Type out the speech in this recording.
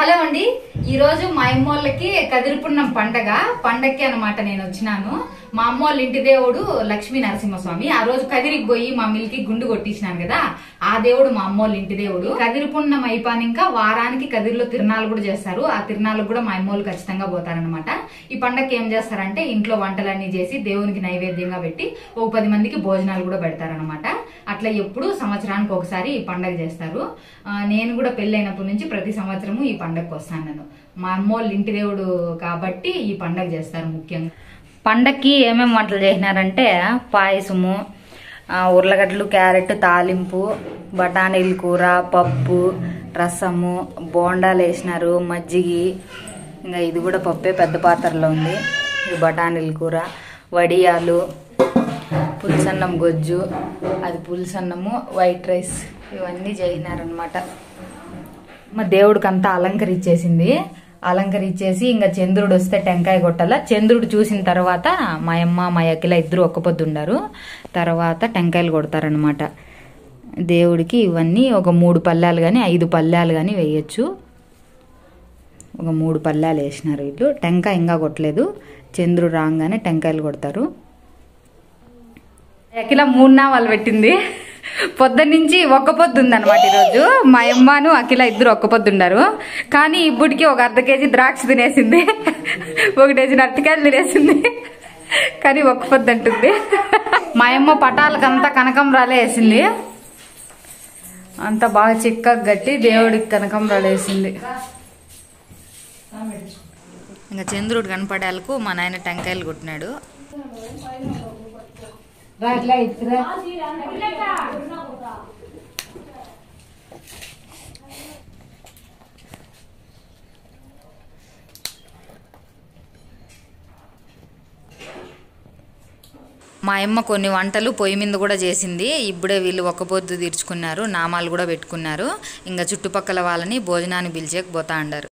hello అండి ఈ రోజు మా అమ్మోళ్ళకి కదిరిపున్నం పండగ పండక్కి అన్నమాట నేను వచ్చినాను మా అమ్మోళ్ళ ఇంటి దేవుడు లక్ష్మీ నరసింహస్వామి ఆ రోజు కదిరికి పోయి మా మిల్కి గుండు కొట్టించినాను కదా ఆ దేవుడు మా అమ్మోళ్ళ ఇంటి దేవుడు కదిరిపున్నం అయిపోయినాక వారానికి కదిరిలో తిరునాళ్ళు కూడా చేస్తారు ఆ తిరునాళ్ళకు కూడా మా అమ్మోళ్ళు ఖచ్చితంగా పోతారనమాట ఈ పండగకి ఏం చేస్తారంటే ఇంట్లో వంటలన్నీ చేసి దేవునికి నైవేద్యంగా పెట్టి ఒక పది మందికి భోజనాలు కూడా పెడతారనమాట అట్లా ఎప్పుడు సంవత్సరానికి ఒకసారి ఈ పండగ చేస్తారు ఆ, నేను కూడా పెళ్ళైనప్పటి నుంచి ప్రతి సంవత్సరము ఈ పండగకి వస్తాను నేను మా అమ్మోళ్ళ ఇంటి దేవుడు కాబట్టి ఈ పండగ చేస్తారు ముఖ్యంగా పండక్కి ఏమేమి వంటలు చేసినారంటే పాయసము ఆ, ఉర్లగడ్డలు క్యారెట్ తాలింపు బఠానీల కూర పప్పు రసము బోండాలు వేసినారు మజ్జిగి ఇంకా ఇది కూడా పప్పే పెద్ద పాత్రలో ఉంది ఇది బఠానీల కూర వడియాలు పులుసన్నం గొజ్జు అది పులుసన్నము వైట్ రైస్ ఇవన్నీ చేసినారనమాట మా దేవుడికి అంతా అలంకరించేసింది అలంకరించేసి ఇంకా చంద్రుడు వస్తే టెంకాయ కొట్టాల చంద్రుడు చూసిన తర్వాత మా అమ్మ మా అఖిల ఇద్దరు ఒక్క పొద్దు ఉండారు తర్వాత టెంకాయలు కొడతారనమాట దేవుడికి ఇవన్నీ ఒక మూడు పల్లాలు కానీ ఐదు పల్లాలు కానీ వేయచ్చు ఒక మూడు పల్లాలు వేసినారు వీళ్ళు టెంకాయ ఇంకా కొట్టలేదు చంద్రుడు రాగానే టెంకాయలు కొడతారు అఖిల మూడు నామాలు పెట్టింది పొద్దున్నుంచి ఒక్క పొద్దు ఉందన్నమాట ఈరోజు మా అమ్మను అఖిల ఇద్దరు ఒక్క పొద్దు ఉన్నారు కానీ ఇప్పటికి ఒక అర్ధ కేజీ ద్రాక్ష తినేసింది ఒక డజన్ అరటికాయలు తినేసింది కానీ ఒక్క పొద్దు అంటుంది మా అమ్మ పటాలకంతా కనకంబరాలే వేసింది అంత బాగా చిక్కగా గట్టి దేవుడికి కనకంబరాలు వేసింది ఇంకా చంద్రుడు కనపడేలకు మా నాయన టెంకాయలు కొట్టినాడు మా అమ్మ కొన్ని వంటలు పొయ్యి మీద కూడా చేసింది ఇప్పుడే వీళ్ళు ఒక్క పొద్దు తీర్చుకున్నారు నామాలు కూడా పెట్టుకున్నారు ఇంకా చుట్టుపక్కల వాళ్ళని భోజనాన్ని పిలిచేకి పోతా ఉండారు